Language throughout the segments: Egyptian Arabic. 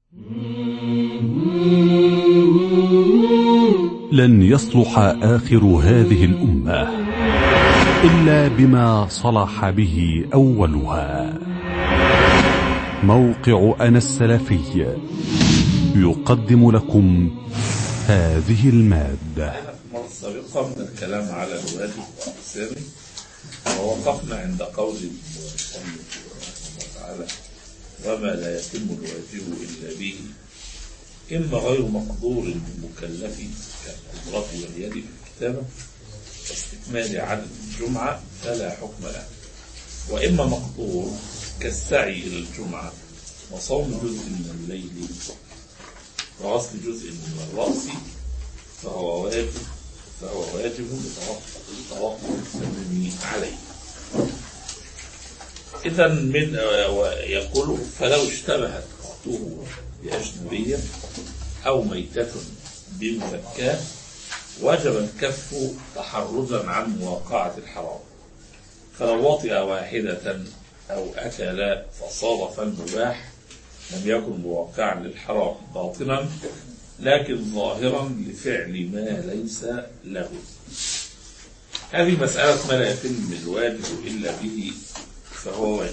لن يصلح آخر هذه الأمة إلا بما صلح به أولها موقع أنا السلفي يقدم لكم هذه المادة المرة السابقة من الكلام على الواجب وأقسامه ووقفنا عند قول المصنف رحمه الله تعالى وما لا يتم الواجب إلا به إما غير مقدور للمكلف كالقدرة واليد في الكتابة واستكمال عدد الجمعة فلا حكم له وإما مقدور كالسعي إلى الجمعة وصوم جزء من الليل وغسل جزء من الرأس فهو واجب فهو واجب لتوقف التمام عليه إذا من يقول فلو اشتبهت قطوه بأجنبية أو ميتة بمزكاة وجب الكف تحرزا عن مواقعة الحرام فلو وطئ واحدة أو أكل فصادف المباح لم يكن مواقعا للحرام باطنا لكن ظاهرا لفعل ما ليس له هذه مسألة ما لا يتم الواجب إلا به فهو واجب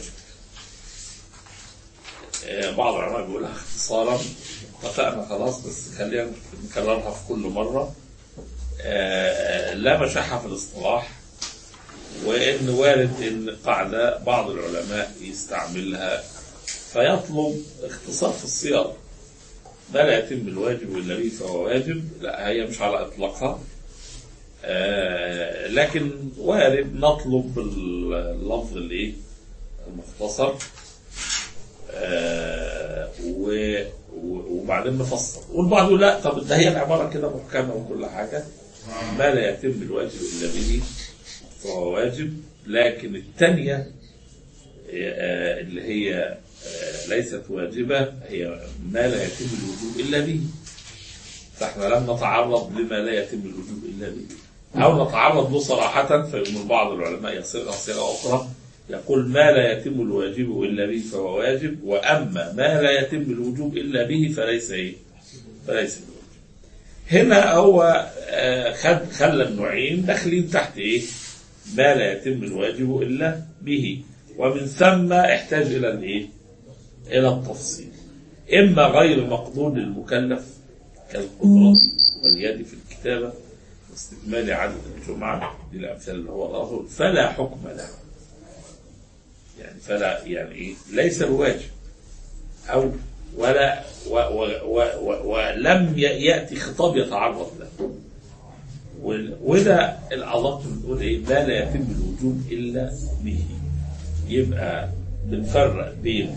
بعض العلماء بيقولها اختصارا اتفقنا خلاص بس خلينا نكررها في كل مرة لا مشاحة في الاصطلاح وإن وارد إن قاعدة بعض العلماء يستعملها فيطلب اختصار في الصياغة ما لا يتم الواجب إلا به فهو واجب لا هي مش على إطلاقها آه لكن وارد نطلب اللفظ الايه المختصر آه وبعدين نفسر والبعض يقول لا طب ده هي العباره كده محكمه وكل حاجه ما لا يتم الواجب الا به فهو واجب لكن الثانيه آه اللي هي ليست واجبة هي ما لا يتم الوجوب إلا به فاحنا لم نتعرض لما لا يتم الوجوب إلا به أو نتعرض له صراحة فيقول بعض العلماء يصيغها صيغة أخرى يقول ما لا يتم الواجب إلا به فهو واجب وأما ما لا يتم الوجوب إلا به فليس إيه؟ فليس الوجوب هنا هو خد خلى النوعين داخلين تحت إيه؟ ما لا يتم الواجب إلا به ومن ثم احتاج إلى الإيه؟ إلى التفصيل إما غير مقدور للمكلف كالقدرة واليد في الكتابة واستكمال عدد الجمعة دي الأمثال اللي هو الأصل فلا حكم له يعني فلا يعني إيه ليس الواجب أو ولا و و و و ولم يأتي خطاب يتعرض له وده الأضبط بنقول إيه ما لا يتم الوجوب إلا به يبقى بنفرق بين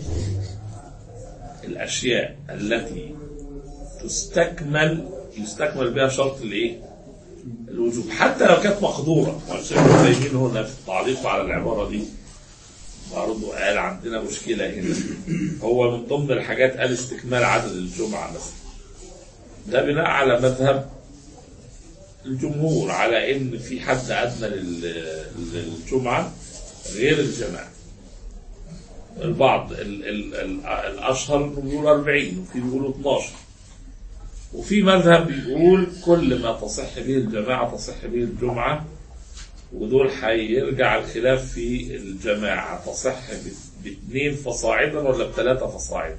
الأشياء التي تستكمل يستكمل بها شرط الإيه؟ الوجوب حتى لو كانت مقدورة والشيخ ابن هنا في التعليق على العبارة دي برضه قال عندنا مشكلة هنا هو من ضمن الحاجات قال استكمال عدد الجمعة مثلا ده بناء على مذهب الجمهور على ان في حد ادنى للجمعة غير الجماعة البعض ال ال ال الاشهر انه بيقول 40 وفي بيقولوا 12 وفي مذهب بيقول كل ما تصح به الجماعه تصح به الجمعه ودول هيرجع الخلاف في الجماعه تصح باثنين فصاعدا ولا بثلاثه فصاعدا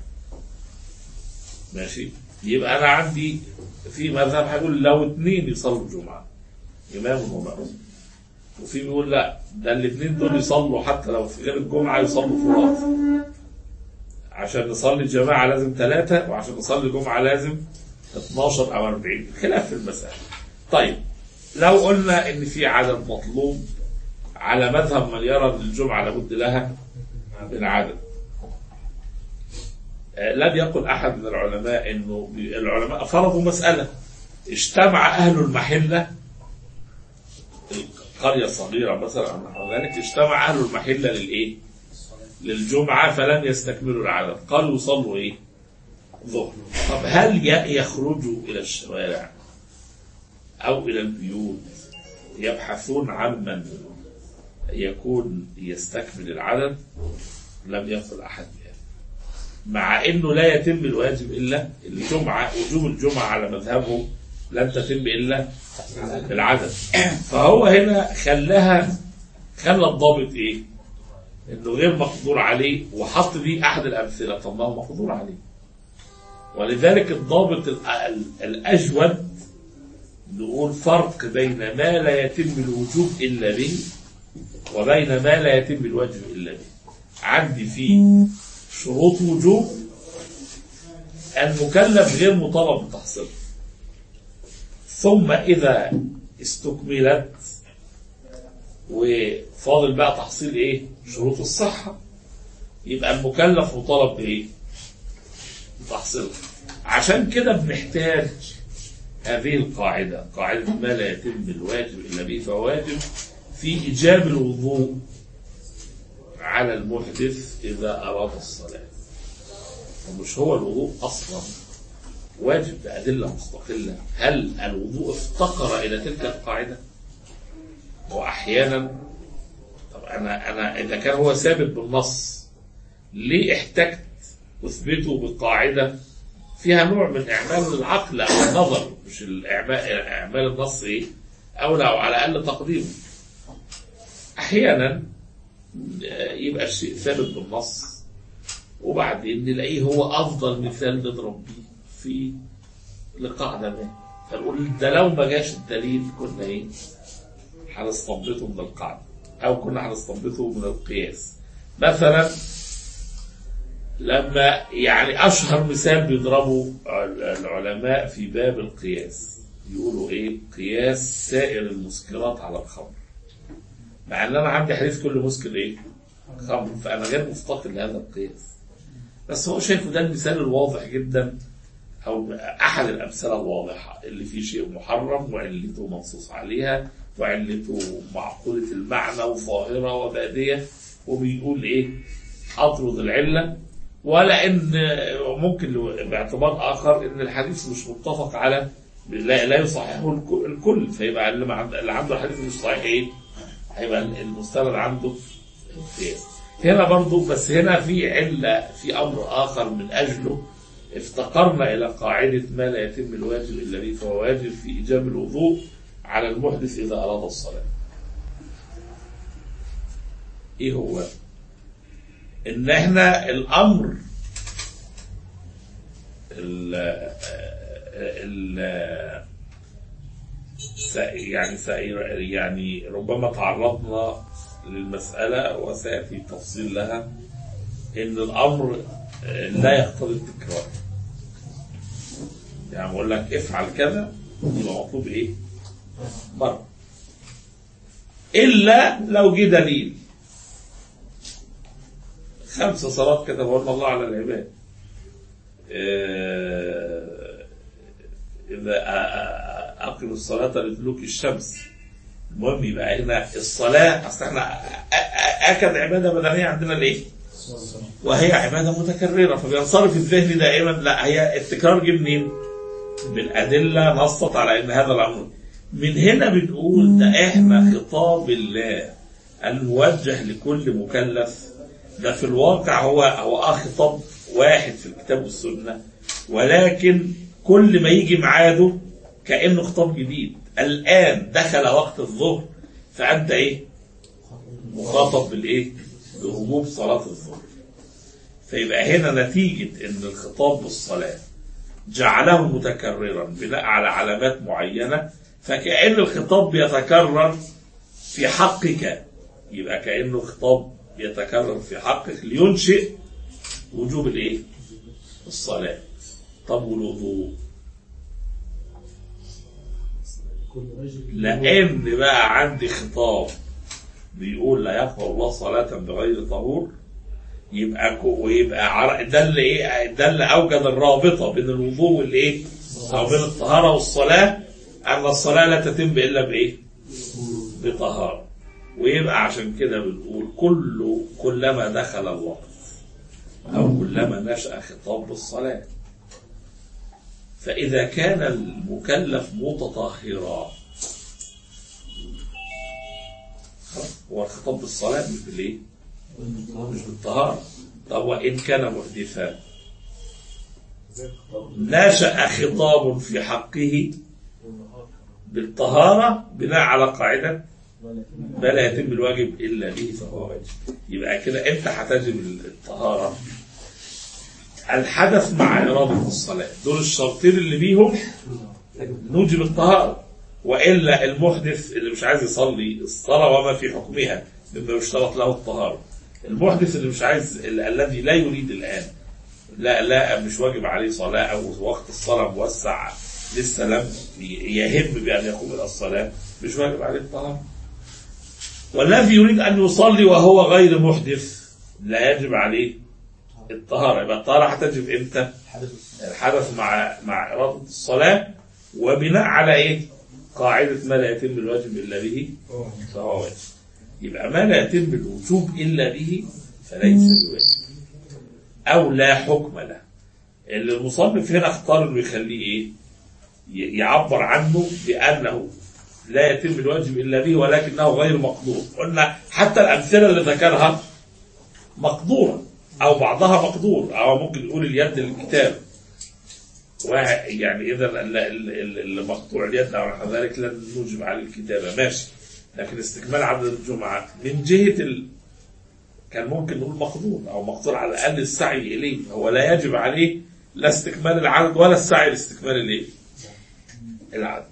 ماشي يبقى انا عندي في مذهب هيقول لو اثنين يصلوا الجمعه امام ومأموم وفي بيقول لا ده الاثنين دول يصلوا حتى لو في غير الجمعة يصلوا فرات عشان نصلي الجماعة لازم ثلاثة وعشان نصلي الجمعة لازم 12 أو 40 خلاف في المسألة طيب لو قلنا إن في عدد مطلوب على مذهب من يرى أن الجمعة لابد لها من عدد لم يقل أحد من العلماء إنه العلماء فرضوا مسألة اجتمع أهل المحلة قرية صغيرة مثلا أو نحو ذلك اجتمع أهل المحلة للإيه؟ للجمعة فلم يستكملوا العدد قالوا يصلوا إيه؟ ظهر طب هل يخرجوا إلى الشوارع أو إلى البيوت يبحثون عن من يكون يستكمل العدد لم يقل أحد بهذا مع انه لا يتم الواجب الا الجمعه وجوب الجمعه على مذهبه لن تتم الا بالعدد فهو هنا خلاها خلى الضابط ايه؟ انه غير مقدور عليه وحط دي احد الامثله طب ما هو مقدور عليه ولذلك الضابط ال- ال- الاجود نقول فرق بين ما لا يتم الوجوب الا به وبين ما لا يتم الواجب الا به عندي فيه شروط وجوب المكلف غير مطالب بتحصيلها ثم إذا استكملت وفاضل بقى تحصيل إيه؟ شروط الصحة يبقى المكلف مطالب بإيه؟ بتحصيلها عشان كده بنحتاج هذه القاعدة قاعدة ما لا يتم الواجب إلا به فهو واجب في إيجاب الوضوء على المحدث إذا أراد الصلاة ومش هو الوضوء أصلا واجب بأدلة مستقلة هل الوضوء افتقر إلى تلك القاعدة وأحيانا طب أنا أنا إذا كان هو ثابت بالنص ليه احتجت أثبته بقاعدة فيها نوع من إعمال العقل أو النظر مش الإعمال إعمال النص إيه أولى أو على الأقل تقديمه أحيانا يبقى الشيء ثابت بالنص وبعدين نلاقيه هو افضل مثال نضرب بيه في لقاعده ما فنقول ده لو ما جاش الدليل كنا ايه هنستنبطه من القاعده او كنا هنستنبطه من القياس مثلا لما يعني اشهر مثال بيضربه العلماء في باب القياس يقولوا ايه قياس سائر المسكرات على الخمر مع ان انا عندي حديث كل مسكر ايه خمر فانا غير مفتقر لهذا القياس بس هو شايفه ده المثال الواضح جدا او احد الامثله الواضحه اللي فيه شيء محرم وعلته منصوص عليها وعلته معقوله المعنى وظاهره وباديه وبيقول ايه اطرد العله ولا ان ممكن باعتبار اخر ان الحديث مش متفق على لا, لا يصححه الك- الكل فيبقى اللي ما عند- اللي عنده الحديث مش صحيح ايه؟ هيبقى المستند عنده قياس هنا برضو بس هنا في علة في أمر آخر من أجله افتقرنا إلى قاعدة ما لا يتم الواجب إلا به فهو واجب في إيجاب الوضوء على المحدث إذا أراد الصلاة إيه هو؟ إن إحنا الأمر ال ال س- يعني س- يعني ربما تعرضنا للمسألة وسيأتي تفصيل لها إن الأمر آه، لا يقتضي التكرار يعني بقول لك افعل كذا يبقى مطلوب إيه؟ مرة إلا لو جه دليل خمس صلوات كتبهن الله على العباد آه، إذا آ- آ- أقم الصلاة لدلوك الشمس المهم يبقى هنا الصلاة أصل احنا أ- أ- أكد عبادة بدنية عندنا ليه؟ وهي عبادة متكررة فبينصرف الذهن دائما لا هي التكرار جه منين؟ بالأدلة نصت على أن هذا الأمر من هنا بنقول ده احنا خطاب الله الموجه لكل مكلف ده في الواقع هو هو اه خطاب واحد في الكتاب والسنة ولكن كل ما يجي ميعاده كأنه خطاب جديد الآن دخل وقت الظهر فأنت إيه؟ مخاطب بالإيه؟ بوجوب صلاة الظهر فيبقى هنا نتيجة إن الخطاب بالصلاة جعله متكررا بناء على علامات معينة فكأن الخطاب بيتكرر في حقك يبقى كأنه خطاب بيتكرر في حقك لينشئ وجوب الايه؟ الصلاة طب والوضوء لأن بقى عندي خطاب بيقول لا يقبل الله صلاة بغير طهور يبقى كو ويبقى عر- ده اللي ايه ده اللي اوجد الرابطه بين الوضوء والايه؟ او بين الطهاره والصلاه ان الصلاه لا تتم الا بايه؟ بطهاره ويبقى عشان كده بنقول كل كلما دخل الوقت او كلما نشا خطاب بالصلاه فاذا كان المكلف متطهرا خلاص، هو الخطاب بالصلاه مش بالايه؟ مش بالطهارة طب وإن كان محدثا نشأ خطاب في حقه بالطهارة بناء على قاعدة ما لا يتم الواجب إلا به فهو واجب يبقى كده أنت هتجب الطهارة الحدث مع إرادة الصلاة دول الشرطين اللي بيهم نوجب الطهارة وإلا المحدث اللي مش عايز يصلي الصلاة وما في حكمها مما يشترط له الطهارة المحدث اللي مش عايز ال- الذي لا يريد الآن لا لا مش واجب عليه صلاة أو وقت الصلاة موسع لسه لم ي- يهم بأن يقوم إلى الصلاة مش واجب عليه الطهارة والذي يريد أن يصلي وهو غير محدث لا يجب عليه الطهارة يبقى الطهارة هتجب إمتى؟ الحدث مع مع إرادة الصلاة وبناء على إيه؟ قاعدة ما لا يتم الواجب إلا به فهو واجب يبقى ما لا يتم الوجوب إلا به فليس بواجب أو لا حكم له اللي المصنف هنا اختار انه يخليه ايه؟ ي- يعبر عنه بأنه لا يتم الواجب إلا به ولكنه غير مقدور قلنا حتى الأمثلة اللي ذكرها مقدورة أو بعضها مقدور أو ممكن نقول اليد للكتاب واحد يعني إذا ال- ال- ال- اللي مقطوع اليد أو نحو ذلك لن نوجب عليه الكتابة ماشي لكن استكمال عدد الجمعة من جهة ال... كان ممكن نقول مقدور أو مقدور على الأقل السعي إليه هو لا يجب عليه لا استكمال العدد ولا السعي لاستكمال الإيه؟ العدد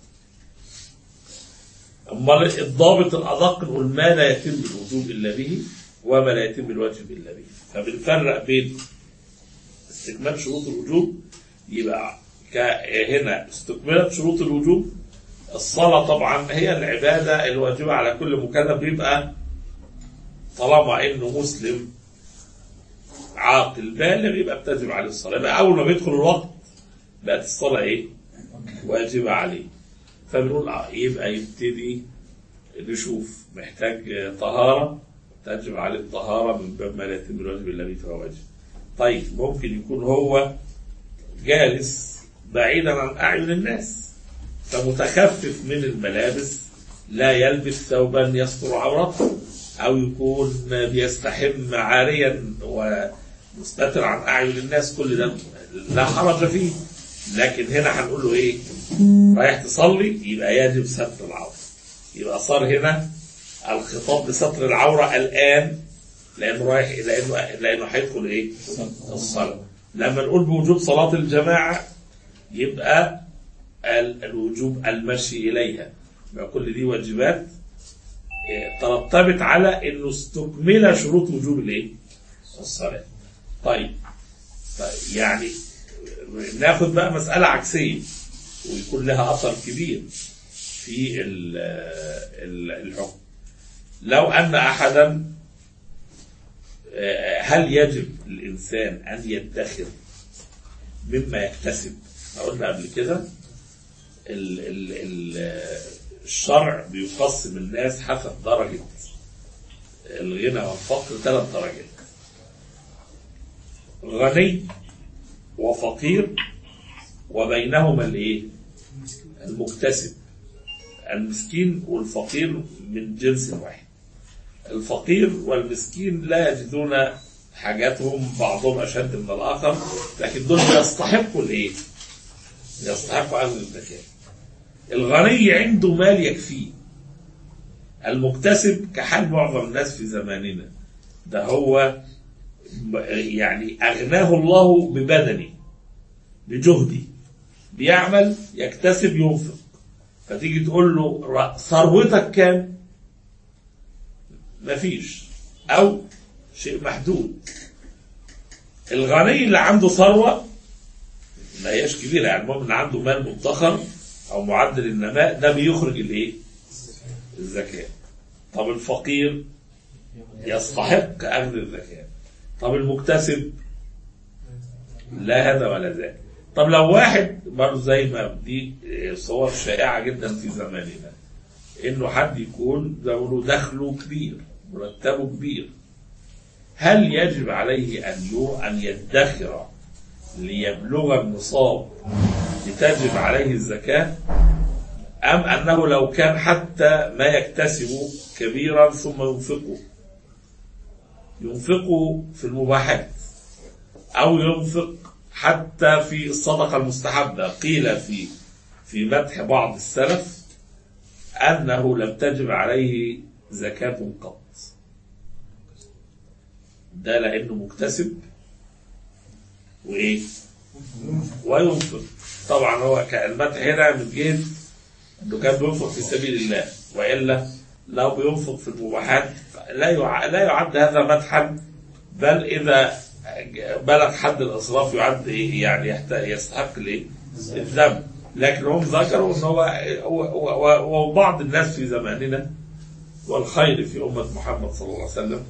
أمال الضابط الأدق نقول ما لا يتم الوجوب إلا به وما لا يتم الواجب إلا به فبنفرق بين استكمال شروط الوجوب يبقى ك- هنا استكملت شروط الوجوب الصلاة طبعا هي العبادة الواجبة على كل مكلف بيبقى طالما انه مسلم عاقل بالغ يبقى بتجب عليه الصلاة يبقى أول ما بيدخل الوقت بقت الصلاة إيه؟ واجبة عليه فبنقول آه، يبقى يبتدي نشوف محتاج آه، طهارة تجب عليه الطهارة من باب ما لا يتم الواجب إلا به فهو واجب طيب ممكن يكون هو جالس بعيدا عن أعين الناس فمتخفف من الملابس لا يلبس ثوبا يستر عورته أو يكون بيستحم عاريا ومستتر عن أعين الناس كل ده لا حرج فيه لكن هنا هنقول له إيه رايح تصلي يبقى يجب ستر العورة يبقى صار هنا الخطاب بستر العورة الآن لأنه رايح لأنه لأنه هيدخل إيه؟ الصلاة لما نقول بوجوب صلاة الجماعة يبقى ال- الوجوب المشي إليها يبقى كل دي واجبات إيه، ترتبط على انه استكمل شروط وجوب الايه؟ الصلاه. طيب طيب يعني ناخد بقى مساله عكسيه ويكون لها اثر كبير في ال- ال- الحكم. لو ان احدا آه، هل يجب الانسان ان يدخر مما يكتسب؟ إحنا قلنا قبل كده ال ال ال الشرع بيقسم الناس حسب درجة الغنى والفقر ثلاث درجات غني وفقير وبينهما الايه المكتسب المسكين والفقير من جنس واحد الفقير والمسكين لا يجدون حاجاتهم بعضهم اشد من الاخر لكن دول بيستحقوا الايه يستحقوا اخذ الزكاه الغني عنده مال يكفيه المكتسب كحال معظم الناس في زماننا ده هو م- يعني أغناه الله ببدنه بجهده بيعمل يكتسب ينفق فتيجي تقول له ر- ثروتك كام مفيش أو شيء محدود الغني اللي عنده ثروة ما هياش كبيرة يعني المهم ان عنده مال مدخر او معدل النماء ده بيخرج الايه؟ الزكاة. طب الفقير يستحق اخذ الزكاة. طب المكتسب لا هذا ولا ذاك. طب لو واحد برضه زي ما دي صور شائعة جدا في زماننا انه حد يكون زي ما بيقولوا دخله كبير مرتبه كبير هل يجب عليه ان يو ان يدخر ليبلغ النصاب لتجب عليه الزكاة أم أنه لو كان حتى ما يكتسب كبيرا ثم ينفقه ينفقه في المباحات أو ينفق حتى في الصدقة المستحبة قيل في في مدح بعض السلف أنه لم تجب عليه زكاة قط ده لأنه مكتسب وإيه وينفق طبعا هو كان المدح هنا من جهة انه كان بينفق في سبيل الله والا لو بينفق في المباحات لا يع... لا يعد هذا مدحا بل اذا بلغ حد الاسراف يعد إيه؟ يعني يحت... يستحق الايه؟ الذنب لكن هم ذكروا ان هو و- و- وبعض الناس في زماننا والخير في امه محمد صلى الله عليه وسلم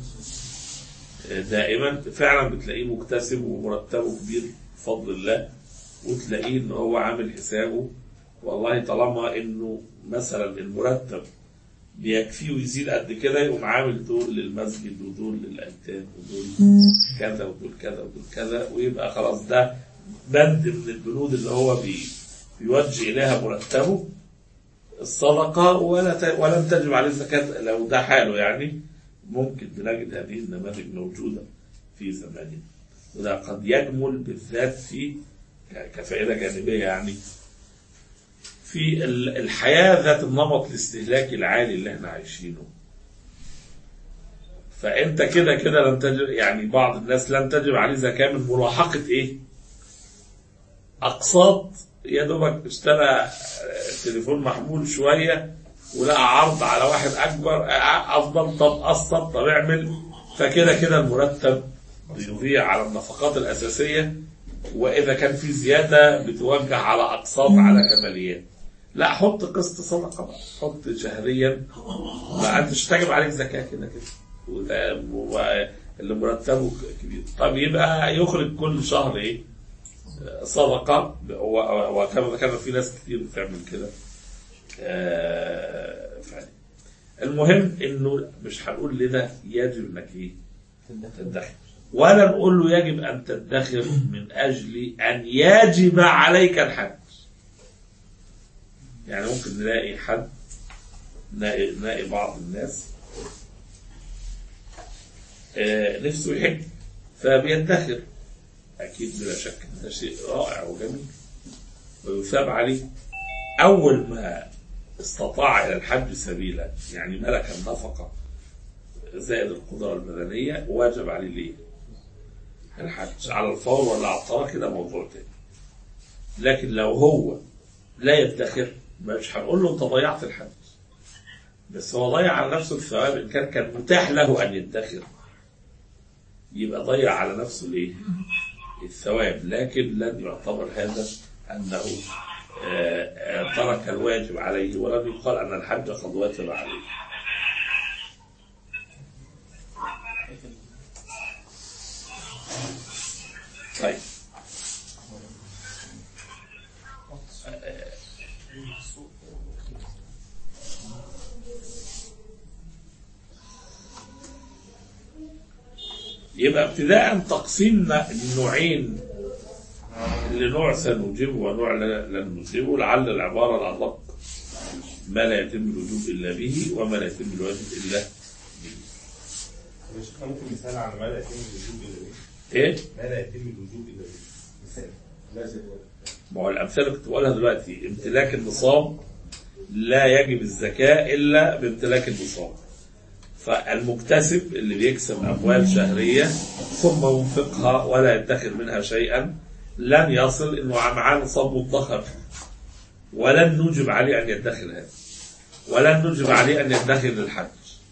دائما فعلا بتلاقيه مكتسب ومرتبه كبير بفضل الله وتلاقيه ان هو عامل حسابه والله طالما انه مثلا المرتب بيكفيه ويزيد قد كده يقوم عامل دول للمسجد ودول للايتام ودول كذا ودول كذا ودول كذا ويبقى خلاص ده بند من البنود اللي هو بي بيوجه اليها مرتبه الصدقه ولا ت... ولم تجب عليه الزكاه لو ده حاله يعني ممكن بنجد هذه النماذج موجوده في زماننا وده قد يجمل بالذات في ك- كفائده جانبيه يعني في ال- الحياه ذات النمط الاستهلاكي العالي اللي احنا عايشينه فانت كده كده لن تجب يعني بعض الناس لن تجب عليه زكاه من ملاحقه ايه؟ اقساط يا دوبك اشترى آه، تليفون محمول شويه ولقى عرض على واحد اكبر آه، افضل طب قسط طب اعمل فكده كده المرتب بيضيع على النفقات الاساسيه واذا كان في زياده بتوجه على اقساط على كماليات لا حط قسط صدقه بقى حط شهريا ما انت مش تجب عليك زكاه كده كده وده و- اللي مرتبه كبير طب يبقى يخرج كل شهر ايه صدقه و- وكما ذكرنا في ناس كتير بتعمل كده آه، فعلا. المهم انه مش هنقول لده يجب انك ايه تدخر ولا نقول له يجب ان تدخر من اجل ان يجب عليك الحج يعني ممكن نلاقي حد نلاقي, نلاقي بعض الناس آه، نفسه يحج فبيدخر اكيد بلا شك إن ده شيء رائع وجميل ويثاب عليه اول ما استطاع الى الحج سبيلا يعني ملك النفقه زائد القدره البدنيه واجب عليه ليه؟ الحج على الفور ولا على الطلاق كده موضوع تاني لكن لو هو لا يدخر مش هنقول له انت ضيعت الحج بس هو ضيع على نفسه الثواب ان كان كان متاح له ان يدخر يبقى ضيع على نفسه الايه؟ الثواب لكن لن يعتبر هذا انه آه، آه، ترك الواجب عليه ولم يقال ان الحج قد وجب عليه طيب يبقى ابتداء تقسيمنا النوعين اللي نوع سنوجبه ونوع لا- لن نوجبه لعل العبارة الأدق ما لا يتم الوجوب إلا به وما لا يتم الواجب إلا مش ممكن مثال على ما لا يتم الوجوب الا به إيه؟ ما لا يتم الوجوب الا به مثال لازم ما هو الأمثلة اللي كنت بقولها دلوقتي امتلاك النصاب لا يجب الزكاة إلا بامتلاك النصاب فالمكتسب اللي بيكسب أموال شهرية ثم ينفقها ولا يدخر منها شيئا لن يصل إنه معاه نصاب مدخر ولن نوجب عليه أن يدخر هذا ولن نوجب عليه أن يدخر للحج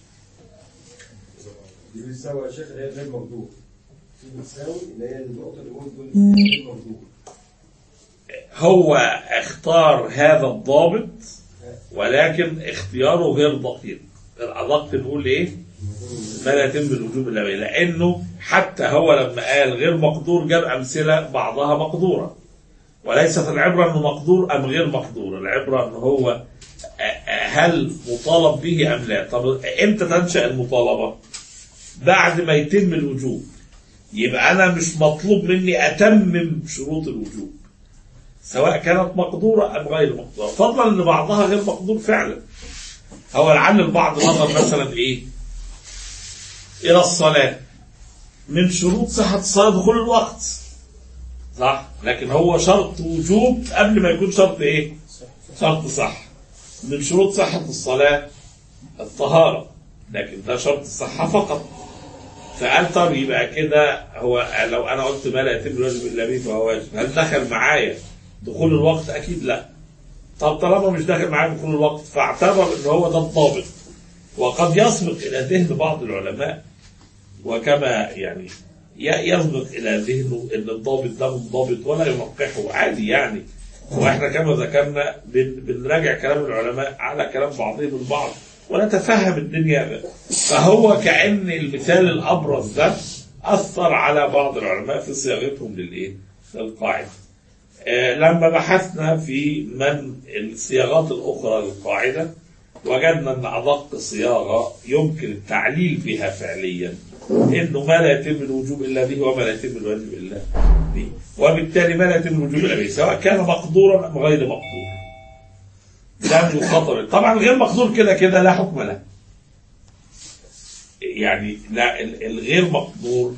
دي بتساوي يا شيخ اللي هي غير مردود دي بتساوي اللي هي النقطة اللي ممكن غير مردود هو اختار هذا الضابط ولكن اختياره غير دقيق الأدق نقول ايه ما لا يتم الوجوب الا به لانه حتى هو لما قال غير مقدور جاب امثله بعضها مقدوره وليست العبره انه مقدور ام غير مقدور العبره ان هو آه، آه، هل مطالب به ام لا طب امتى تنشا المطالبه بعد ما يتم الوجوب يبقى انا مش مطلوب مني اتمم شروط الوجوب سواء كانت مقدوره ام غير مقدوره فضلا ان بعضها غير مقدور فعلا هو لعل البعض نظر مثلا ايه الى الصلاه من شروط صحه الصلاه دخول الوقت صح لكن هو شرط وجوب قبل ما يكون شرط ايه شرط صح من شروط صحة الصلاة الطهارة لكن ده شرط الصحة فقط فقال طب يبقى كده هو لو انا قلت ما لا يتم الواجب الا به فهو واجب هل دخل معايا دخول الوقت اكيد لا طب طالما مش داخل معايا دخول الوقت فاعتبر ان هو ده الضابط وقد يسبق الى ذهن بعض العلماء وكما يعني ي- يسبق الى ذهنه ان الضابط ده منضبط ولا ينقحه عادي يعني واحنا كما ذكرنا بن- بنراجع كلام العلماء على كلام بعضهم البعض ونتفهم الدنيا فهو كأن المثال الأبرز ده أثر على بعض العلماء في صياغتهم للإيه؟ للقاعدة. آه، لما بحثنا في من الصياغات الأخرى للقاعدة وجدنا أن أدق صياغة يمكن التعليل بها فعليا إنه ما لا يتم الوجوب إلا به وما لا يتم الواجب إلا به وبالتالي ما لا يتم الوجوب إلا به سواء كان مقدورا أم غير مقدور لم يخاطر طبعا غير مقدور كده كده لا حكم له يعني لا ال- الغير مقدور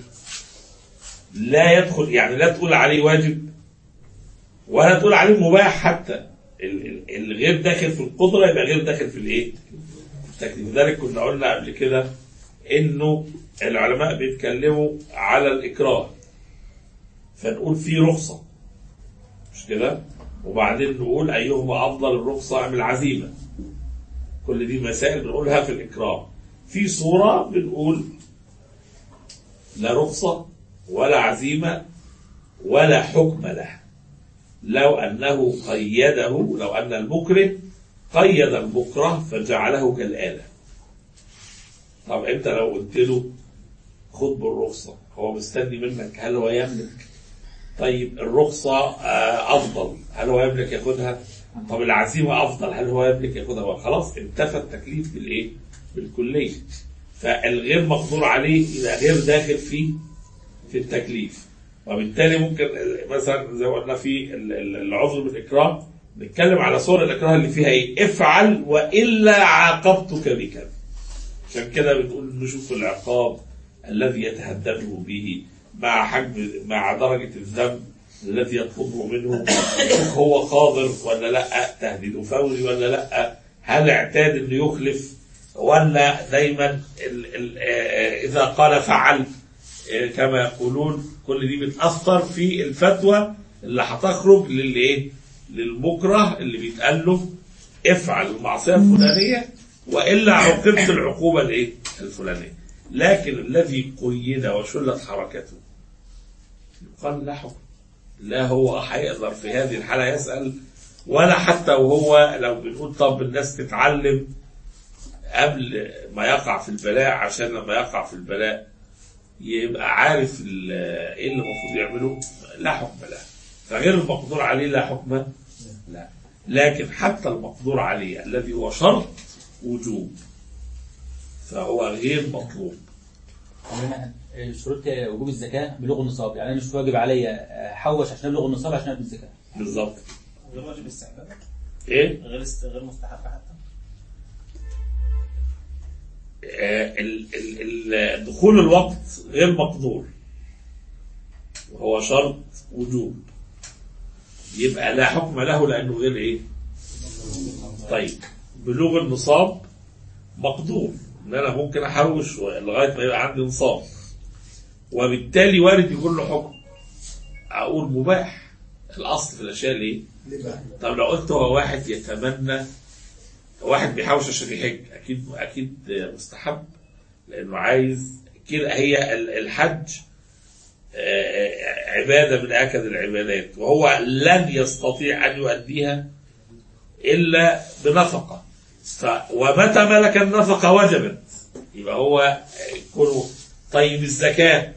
لا يدخل يعني لا تقول عليه واجب ولا تقول عليه مباح حتى ال- ال- الغير داخل في القدره يبقى غير داخل في الايه؟ في التكليف لذلك كنا قلنا قبل كده انه العلماء بيتكلموا على الاكراه فنقول في رخصه مش كده؟ وبعدين نقول ايهما افضل الرخصه ام العزيمه كل دي مسائل بنقولها في الاكراه في صوره بنقول لا رخصه ولا عزيمه ولا حكم له لو انه قيده لو ان المكره قيد المكره فجعله كالاله طب انت لو قلت له خد بالرخصه هو مستني منك هل هو يملك طيب الرخصة آه، أفضل هل هو يملك ياخدها؟ طب العزيمة أفضل هل هو يملك ياخدها؟ خلاص انتفى التكليف بالإيه؟ بالكلية فالغير مقدور عليه يبقى غير داخل في في التكليف وبالتالي ممكن مثلا زي ما قلنا في ال- ال- العذر بالإكراه نتكلم على صور الإكراه اللي فيها إيه؟ افعل وإلا عاقبتك بكذا عشان كده بنقول نشوف العقاب الذي يتهدده به مع حجم مع درجة الذنب الذي يطلبه منه يشوف هو قادر ولا لا تهديده فوري ولا لا هل اعتاد انه يخلف ولا دايما ال ال آه، اذا قال فعل آه، كما يقولون كل دي بتأثر في الفتوى اللي هتخرج للايه للمكره اللي بيتقال له افعل المعصيه الفلانيه والا عوقبت العقوبه الايه الفلانيه لكن الذي قيد وشلت حركته يقال لا حكم لا هو هيقدر في هذه الحاله يسال ولا حتى وهو لو بنقول طب الناس تتعلم قبل ما يقع في البلاء عشان لما يقع في البلاء يبقى عارف ال- ايه اللي المفروض يعمله لا حكم له فغير المقدور عليه لا حكم لا لكن حتى المقدور عليه الذي هو شرط وجوب فهو غير مطلوب أنا شروط وجوب الزكاة بلغ النصاب يعني أنا مش واجب عليا أحوش عشان أبلغ النصاب عشان أدي الزكاة بالظبط غير واجب استحباب ايه غير است... غير مستحب حتى آه، ال- ال- ال- دخول الوقت غير مقدور وهو شرط وجوب يبقى لا حكم له لانه غير ايه طيب بلوغ النصاب مقدور ان انا ممكن احوش لغايه ما يبقى عندي نصاب وبالتالي وارد يكون له حكم اقول مباح الاصل في الاشياء الايه طب لو قلت هو واحد يتمنى واحد بيحوش عشان يحج اكيد اكيد مستحب لانه عايز كده هي ال- الحج آه، عباده من اكد العبادات وهو لن يستطيع ان يؤديها الا بنفقه ف ومتى ملك النفقه وجبت يبقى هو كله طيب الزكاه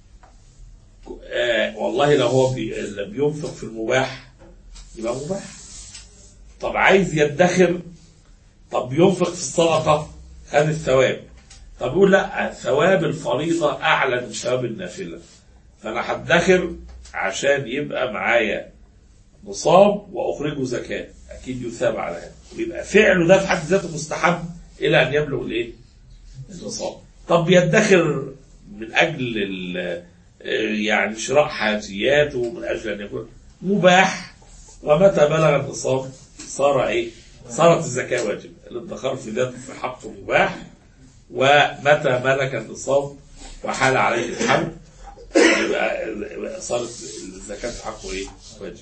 آه، والله لو هو بي- اللي بينفق في المباح يبقى مباح طب عايز يدخر طب ينفق في الصدقه خد الثواب طب يقول لا ثواب الفريضه اعلى من ثواب النافله فانا هدخر عشان يبقى معايا نصاب واخرجه زكاه اكيد يثاب على هذا ويبقى فعله ده في حد ذاته مستحب الى ان يبلغ الايه؟ النصاب طب يدخر من اجل ال- يعني شراء حاجيات ومن اجل ان يكون مباح ومتى بلغ النصاب صار ايه؟ صارت الزكاه واجبه الادخار في ذاته في حقه مباح ومتى ملك النصاب وحال عليه الحول يبقى يبقى صارت الزكاه في حقه ايه؟ واجب.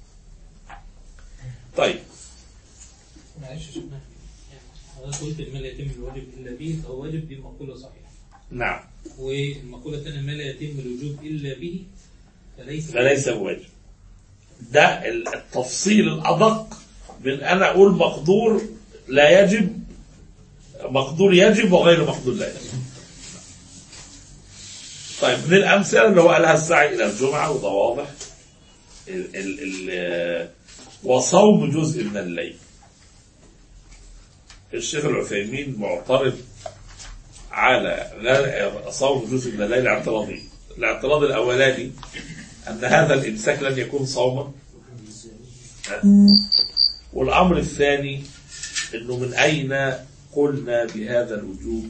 طيب معلش يا شيخنا حضرتك قلت ما لا يتم الواجب الا به فهو واجب دي مقوله صحيحه نعم والمقوله الثانيه ما لا يتم الوجوب الا به فليس فليس بواجب ده التفصيل الأدق من أنا أقول مقدور لا يجب مقدور يجب وغير مقدور لا يجب طيب من الأمثلة اللي هو قالها السعي إلى الجمعة وده واضح ال ال ال وصوم جزء من الليل الشيخ العثيمين معترض على غ- صوم جزء من الليل اعتراضين الاعتراض الأولاني أن هذا الإمساك لن يكون صوما والأمر الثاني أنه من أين قلنا بهذا الوجوب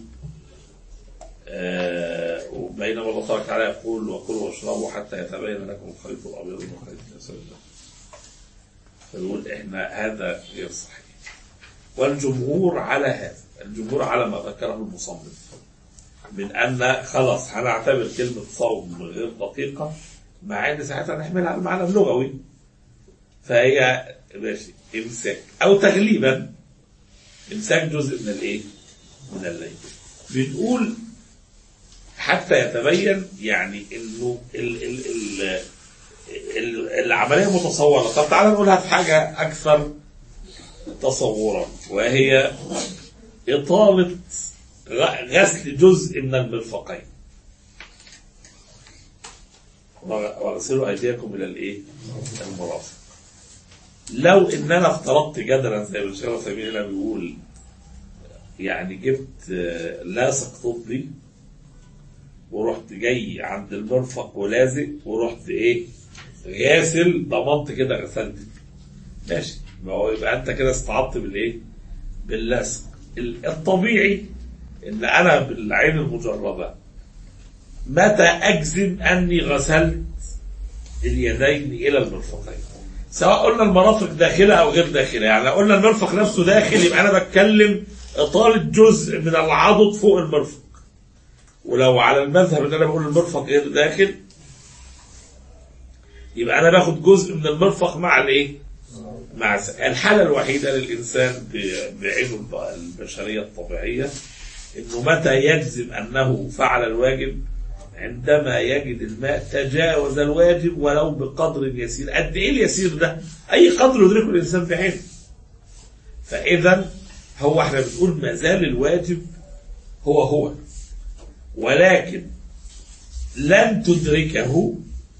آه وبينما الله تبارك وتعالى يقول وكلوا واشربوا حتى يتبين لكم الخيط الأبيض من الخيط الأسود فيقول إحنا هذا غير صحيح والجمهور على هذا الجمهور على ما ذكره المصنف من أن خلاص هنعتبر كلمة صوم غير دقيقة مع ان ساعتها نحملها على المعنى اللغوي فهي ماشي امساك او تغليبا امساك جزء من الايه؟ من الليل بنقول حتى يتبين يعني انه ال ال ال ال العمليه متصوره طب تعالى نقولها في حاجه اكثر تصورا وهي اطاله غ- غسل جزء من المرفقين واغسلوا ايديكم الى الايه؟ المرافق. لو ان انا افترضت جدلا زي ما الشيخ العثيمين هنا بيقول يعني جبت آه، لاصق طبي ورحت جاي عند المرفق ولازق ورحت ايه؟ غاسل ضمنت كده غسلت ماشي ما هو يبقى انت كده استعضت بالايه؟ باللصق ال- الطبيعي ان انا بالعين المجرده متى أجزم أني غسلت اليدين إلى المرفقين سواء قلنا المرافق داخلة أو غير داخلة يعني لو قلنا المرفق نفسه داخل يبقى أنا بتكلم إطالة جزء من العضد فوق المرفق ولو على المذهب ان انا بقول المرفق غير داخل يبقى انا باخد جزء من المرفق مع الايه؟ مع س- الحاله الوحيده للانسان ب- بعينه الب- البشريه الطبيعيه انه متى يجزم انه فعل الواجب عندما يجد الماء تجاوز الواجب ولو بقدر يسير قد ايه اليسير ده اي قدر يدركه الانسان بعينه فاذا هو احنا بنقول ما زال الواجب هو هو ولكن لن تدركه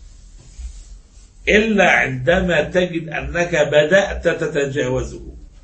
إلا عندما تجد أنك بدأت تتجاوزه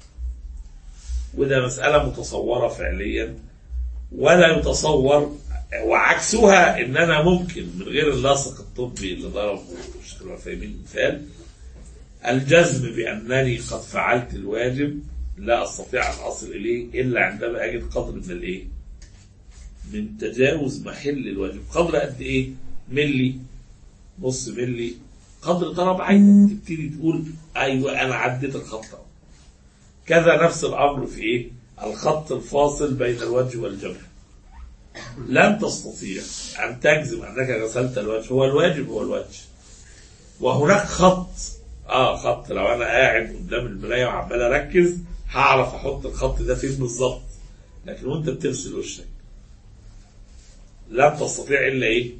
وده مسألة متصورة فعليا ولا يتصور وعكسها ان انا ممكن من غير اللاصق الطبي اللي ضربه الشيخ العثيمين مثال الجزم بانني قد فعلت الواجب لا استطيع ان اصل اليه الا عندما اجد قدر من الايه؟ من تجاوز محل الواجب قدر قد ايه؟ ملي نص ملي قدر ضرب عينك تبتدي تقول ايوه انا عديت الخط أهو. كذا نفس الامر في ايه؟ الخط الفاصل بين الوجه والجبهه لن تستطيع أن تجزم أنك غسلت الوجه هو الواجب هو الوجه وهناك خط اه خط لو انا قاعد قدام المرايه وعمال اركز هعرف احط الخط ده فين بالظبط لكن وانت بتغسل وشك لن تستطيع الا ايه؟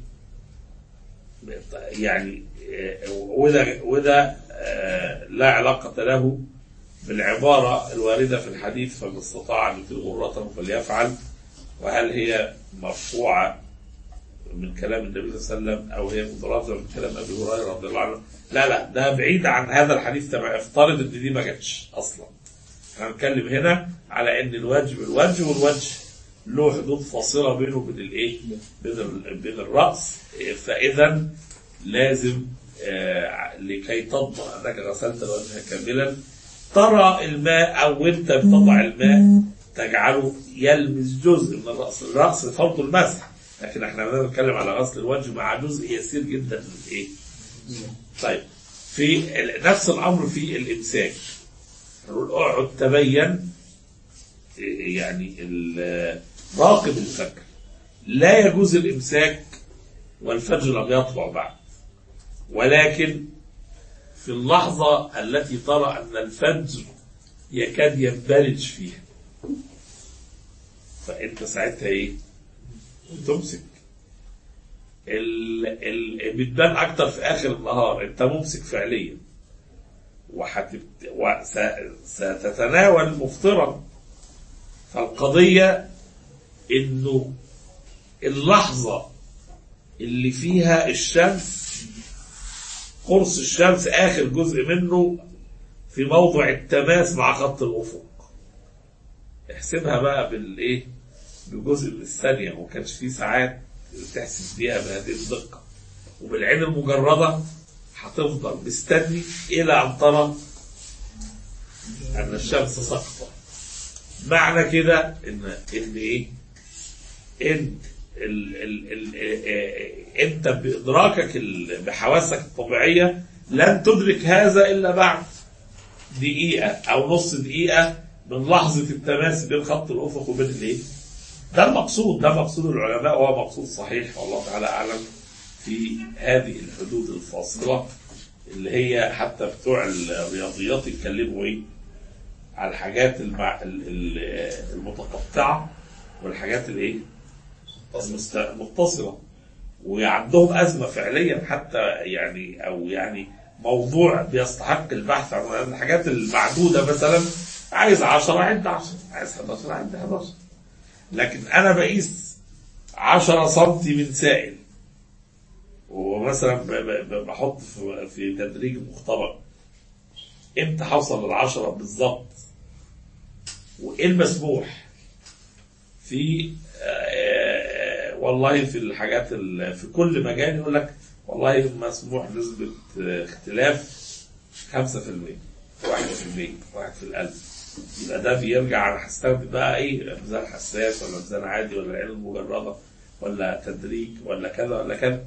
يعني آه، وده وده آه، لا علاقه له بالعباره الوارده في الحديث فمن استطاع ان يطيل غرته فليفعل وهل هي مرفوعة من كلام النبي صلى الله عليه وسلم أو هي مترادفة من كلام أبي هريرة رضي الله عنه لا لا ده بعيد عن هذا الحديث تمام افترض ان دي ما جاتش اصلا احنا بنتكلم هنا على ان الواجب الوجه والوجه له حدود فاصله بينه وبين الايه؟ بين ال- بين الراس فاذا لازم آه، لكي تضمن انك غسلت الوجه كاملا ترى الماء او انت بتضع الماء تجعله يلمس جزء من الراس، الراس فرض المسح لكن احنا بدنا نتكلم على غسل الوجه مع جزء يسير جدا من الايه طيب في ال- نفس الامر في الامساك نقول اقعد تبين يعني ال- راقب الفجر لا يجوز الامساك والفجر لم يطلع بعد ولكن في اللحظة التي ترى أن الفجر يكاد ينبلج فيها فأنت ساعتها إيه؟ تمسك ال ال بتبان أكتر في آخر النهار أنت ممسك فعليا وحتبت وس ستتناول مفطرا فالقضية إنه اللحظة اللي فيها الشمس قرص الشمس آخر جزء منه في موضع التماس مع خط الأفق احسبها بقى بالإيه بجزء من الثانية وما كانش في ساعات تحسب بيها بهذه الدقة وبالعين المجردة هتفضل مستني إلى أن ترى أن الشمس ساقطة معنى كده إن إن إيه؟ إن ال ال ال آه، انت بادراكك ال- بحواسك الطبيعيه لن تدرك هذا الا بعد دقيقه او نص دقيقه من لحظه التماس بين خط الافق وبين الايه؟ ده المقصود ده مقصود العلماء وهو مقصود صحيح والله تعالى اعلم في هذه الحدود الفاصله اللي هي حتى بتوع الرياضيات يتكلموا ايه؟ على الحاجات المع... ال- ال- المتقطعه والحاجات الايه؟ المست- متصلة وعندهم أزمة فعليا حتى يعني أو يعني موضوع بيستحق البحث عن الحاجات المعدودة مثلا عايز 10 عد 10 عايز 11 عد 11 لكن أنا بقيس 10 سنتي من سائل ومثلا ب- ب- ب- بحط في في تدريج مختبر امتى هوصل للعشرة بالظبط وايه المسموح في آه، والله في الحاجات ال- في كل مجال يقول لك والله مسموح نسبة آه، اختلاف 5% 1% واحد في الألف يبقى ده بيرجع انا هستخدم بقى ايه ميزان حساس ولا ميزان عادي ولا العين المجرده ولا تدريج ولا كذا ولا كذا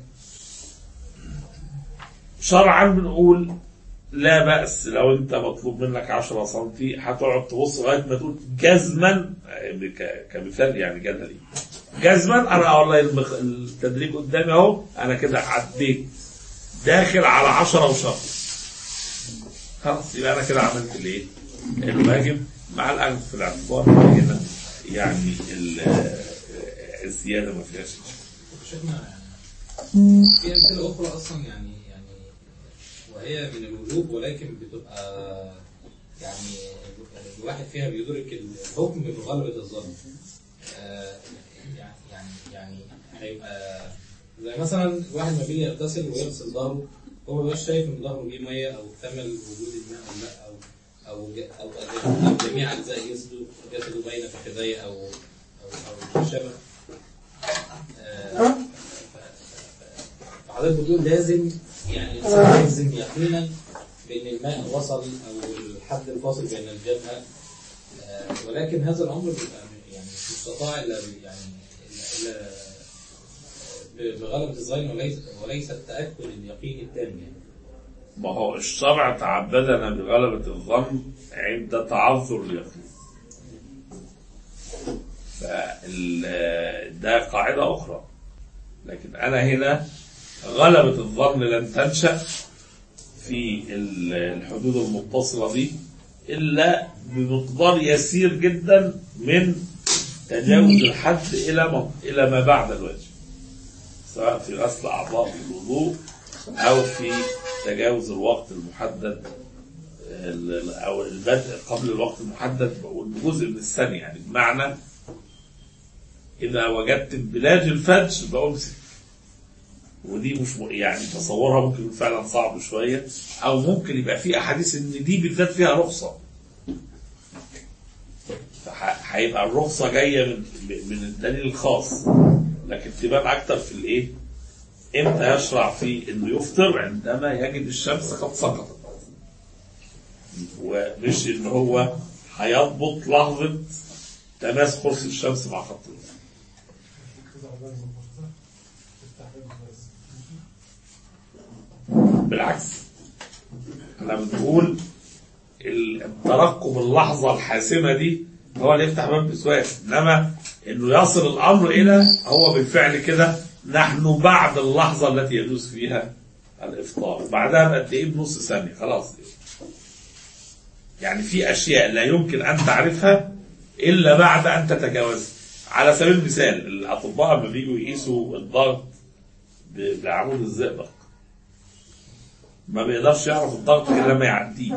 شرعا بنقول لا بأس لو انت مطلوب منك 10 سم هتقعد تبص لغايه ما تقول جزما ك- كمثال يعني جدلي جزما انا والله المخ- التدريج قدامي اهو انا كده عديت داخل على 10 وشهر خلاص يبقى انا كده عملت الايه؟ الواجب مع الاخذ في الاعتبار إن هنا يعني ال- الزياده ما فيهاش شيخنا في امثله اخرى اصلا يعني يعني وهي من الوجوب ولكن بتبقى يعني الواحد فيها بيدرك الحكم بغلبة الظن آه، يعني يعني يعني هيبقى زي مثلا الواحد ما بيجي يغتسل ويغسل ظهره هو ما بيبقاش شايف ان ظهره فيه ميه او احتمل وجود الماء او لا او او ج- او أو جميع اجزاء جسده جسده باينه في حذايه او او او شبه آه، فحضرتك بتقول لازم يعني الانسان يجزم يقينا بان الماء وصل او الحد الفاصل بين الجبهه آه، ولكن هذا الامر بيبقى يعني مش مستطاع الا ب- يعني الا إلا ب- بغلبة الظن وليس وليس التاكد اليقيني التام يعني ما هو الشرع تعبدنا بغلبة الظن عند تعذر اليقين فال- ده قاعدة أخرى لكن أنا هنا غلبة الظن لن تنشأ في ال- الحدود المتصلة دي إلا بمقدار يسير جدا من تجاوز الحد إلى ما إلى ما بعد الوجه سواء في غسل أعضاء في الوضوء أو في تجاوز الوقت المحدد ال- أو البدء قبل الوقت المحدد بقول بجزء من الثانية يعني بمعنى إذا وجدت انبلاج الفج بأمسك ودي مش م- يعني تصورها ممكن يكون فعلا صعب شوية أو ممكن يبقى في أحاديث إن دي بالذات فيها رخصة فح- هيبقى الرخصة جاية من من الدليل الخاص لكن تبان أكتر في الإيه؟ امتى يشرع في انه يفطر عندما يجد الشمس قد سقطت ومش ان هو هيضبط لحظه تماس قرص الشمس مع خط الأفق. بالعكس احنا بنقول الترقب اللحظة الحاسمة دي هو اللي يفتح باب وسواس انما انه يصل الامر الى هو بالفعل كده نحن بعد اللحظة التي يجوز فيها الافطار بعدها بقد ايه بنص ثانية خلاص يعني في اشياء لا يمكن ان تعرفها الا بعد ان تتجاوزها على سبيل المثال الاطباء لما بيجوا يقيسوا الضغط ب- بعمود الزئبق ما بيقدرش يعرف الضغط الا لما يعديه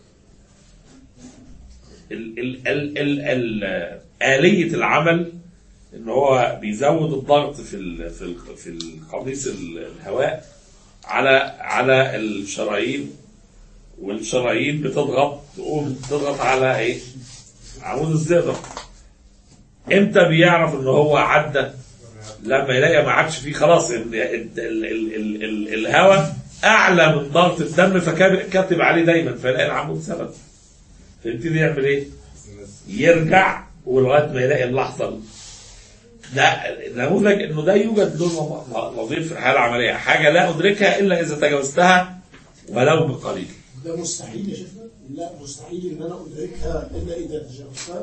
ال ال ال ال ال آلية العمل ان هو بيزود الضغط في ال في ال في القميص الهواء على على الشرايين والشرايين بتضغط تقوم تضغط على ايه؟ عمود الزئبق امتى بيعرف ان هو عدى لما يلاقي ما عادش فيه خلاص ال- ال- ال- ال- ال- ال- الهواء اعلى من ضغط الدم فكاتب عليه دايما فيلاقي العمود ثبت فيبتدي يعمل ايه؟ يرجع ولغايه ما يلاقي اللحظه ال- ده نموذج انه ده يوجد له ن- نظير في الحياه العمليه حاجه لا ادركها الا اذا تجاوزتها ولو بقليل ده مستحيل يا شيخنا؟ لا مستحيل ان انا ادركها الا اذا تجاوزتها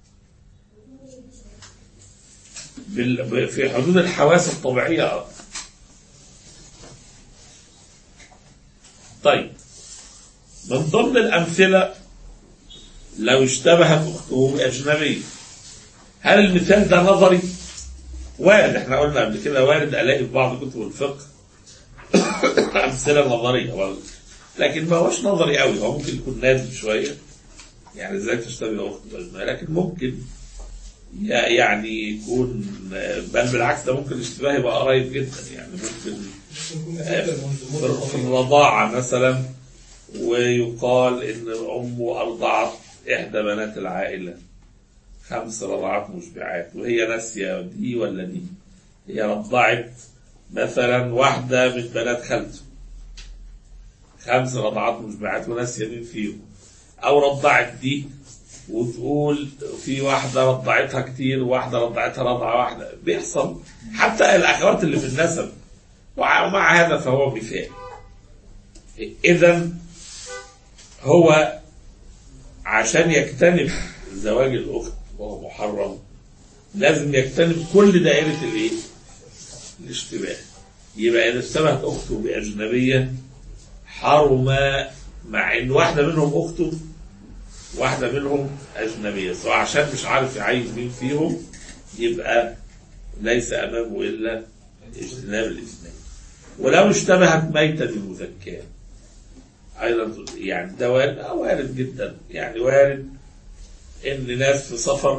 بال- ب- في حدود الحواس الطبيعية آه. طيب من ضمن الأمثلة لو اشتبهت أخته بأجنبي هل المثال ده نظري؟ وارد احنا قلنا قبل كده وارد ألاقي في بعض كتب الفقه أمثلة نظرية برضه. لكن ما هوش نظري قوي هو ممكن يكون نازل شوية يعني ازاي تشتبه أخته بأجنبي لكن ممكن يعني يكون بل بالعكس ده ممكن الاشتباه يبقى قريب جدا يعني ممكن في- في الرضاعة مثلا ويقال إن أمه أرضعت إحدى بنات العائلة خمس رضعات مشبعات وهي ناسية دي ولا دي هي رضعت مثلا واحدة من بنات خالته خمس رضعات مشبعات وناسية مين فيهم أو رضعت دي وتقول في واحدة رضعتها كتير وواحدة رضعتها رضعة واحدة بيحصل حتى الأخوات اللي في النسب وع- ومع هذا فهو مثال إذا هو عشان يجتنب زواج الأخت وهو محرم لازم يجتنب كل دائرة الإيه؟ الاشتباه يبقى إذا اشتبهت أخته بأجنبية حرم مع إن واحدة منهم أخته واحدة منهم أجنبية سواء عشان مش عارف يعين مين فيهم يبقى ليس أمامه إلا اجتناب الاثنين ولو اشتبهت ميتة بمزكاة أيضا يعني ده وارد آه وارد جدا يعني وارد إن ناس في سفر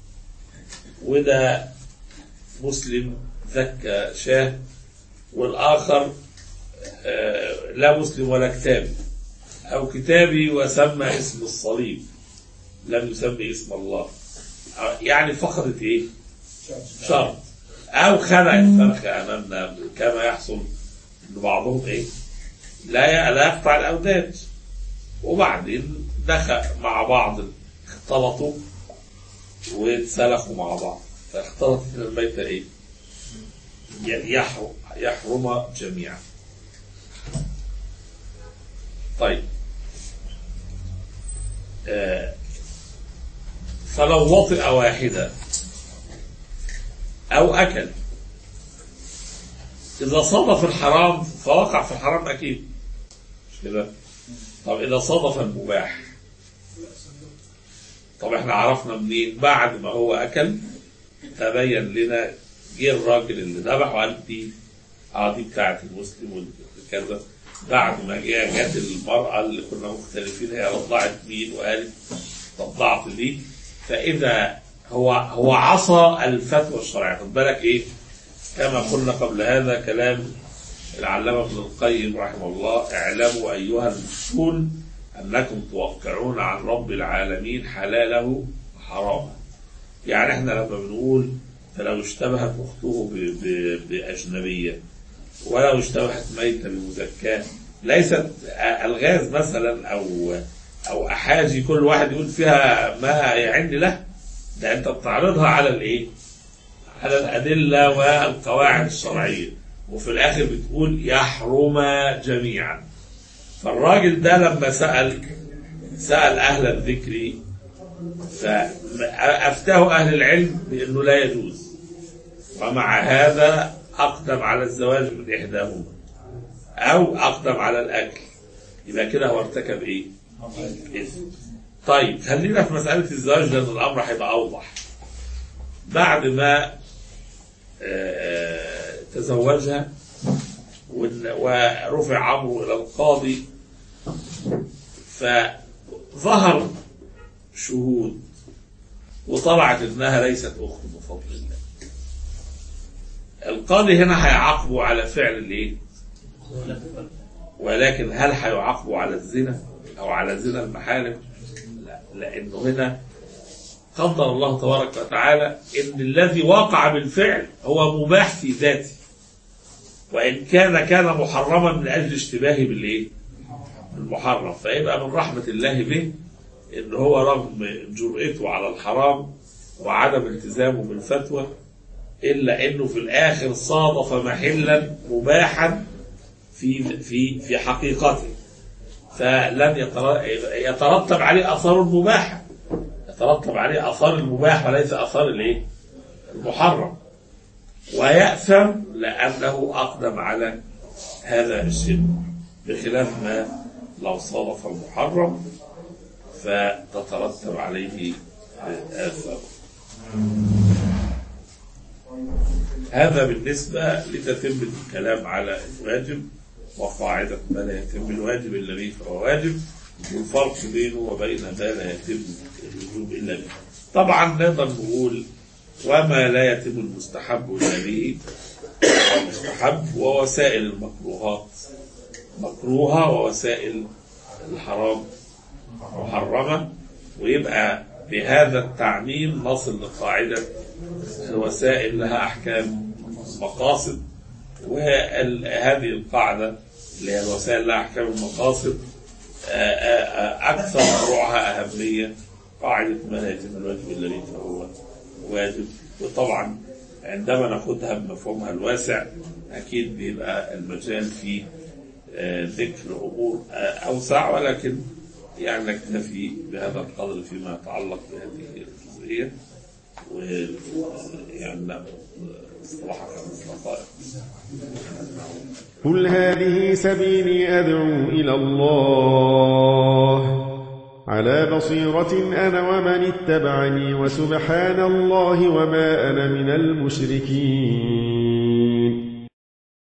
وده مسلم زكى شاه والآخر آه، لا مسلم ولا كتابي أو كتابي وسمى اسم الصليب لم يسمي اسم الله آه، يعني فقدت إيه؟ شرط أو خلعت فرخة أمامنا كما يحصل إن بعضهم إيه؟ لا ي- لا يقطع الأوداد وبعدين دخل مع بعض اختلطوا واتسلخوا مع بعض فاختلطت من الميتة إيه؟ ي- يحرم يحرم جميعا طيب آه، فلو وطئ واحدة أو أكل إذا صادف الحرام فوقع في الحرام أكيد مش كده؟ طب إذا صادف المباح طب احنا عرفنا منين بعد ما هو أكل تبين لنا جه الراجل اللي ذبح وقال دي اه دي بتاعت المسلم وكذا بعد ما جاء جت المرأة اللي كنا مختلفين هي رضعت مين وقالت رضعت دي فإذا هو هو عصى الفتوى الشرعية خد بالك إيه كما قلنا قبل هذا كلام العلامة ابن القيم رحمه الله اعلموا أيها المسلمون أنكم توقعون عن رب العالمين حلاله وحرامه يعني احنا لما بنقول فلو اشتبهت أخته ب- ب- بأجنبية ولو اشتبهت ميتة بمزكاة ليست الغاز مثلا او او احاجي كل واحد يقول فيها ما يعن له ده انت بتعرضها على الايه؟ على الأدلة والقواعد الشرعية وفي الآخر بتقول يحرما جميعا فالراجل ده لما سأل سأل أهل الذكر فأفتاه أهل العلم بأنه لا يجوز ومع هذا أقدم على الزواج من إحداهما أو أقدم على الأكل يبقى كده هو ارتكب إيه؟ إثم طيب خلينا في مسألة الزواج لأن الأمر هيبقى أوضح بعد ما آه، تزوجها وال- ورفع أمره إلى القاضي فظهر شهود وطلعت انها ليست اخت بفضل الله. القاضي هنا هيعاقبه على فعل الايه؟ ولكن هل هيعاقبه على الزنا او على زنا المحارم؟ لا لانه هنا قدر الله تبارك وتعالى ان الذي وقع بالفعل هو مباح في ذاته وان كان كان محرما من اجل اشتباهه بالايه؟ المحرم فيبقى من رحمه الله به ان هو رغم جرأته على الحرام وعدم التزامه بالفتوى الا انه في الاخر صادف محلا مباحا في في في حقيقته فلن يتر- يترتب عليه اثار مباحه يترتب عليه اثار المباح وليس اثار الايه؟ المحرم ويأثم لأنه أقدم على هذا الشيء بخلاف ما لو صادف المحرم فتترتب عليه آثار هذا بالنسبة لتتم الكلام على الواجب وقاعدة ما لا يتم الواجب إلا به فهو واجب والفرق بينه وبين ما لا يتم الوجوب إلا به طبعا نقدر نقول وما لا يتم المستحب إلا به هو مستحب ووسائل المكروهات مكروهة ووسائل الحرام محرمة ويبقى بهذا التعميم نصل لقاعدة الوسائل لها أحكام مقاصد وهذه القاعدة اللي هي الوسائل لها أحكام المقاصد آه، آه، آه، أكثر فروعها أهمية قاعدة ما لا يتم الواجب إلا به فهو واجب وطبعا عندما ناخدها بمفهومها الواسع أكيد بيبقى المجال في آه، ذكر أمور آه، أوسع ولكن يعني نكتفي بهذا القدر فيما يتعلق بهذه الجزئية ويعني اصطلاحا خمس دقائق قل هذه سبيلي أدعو إلى الله على بصيرة أنا ومن اتبعني وسبحان الله وما أنا من المشركين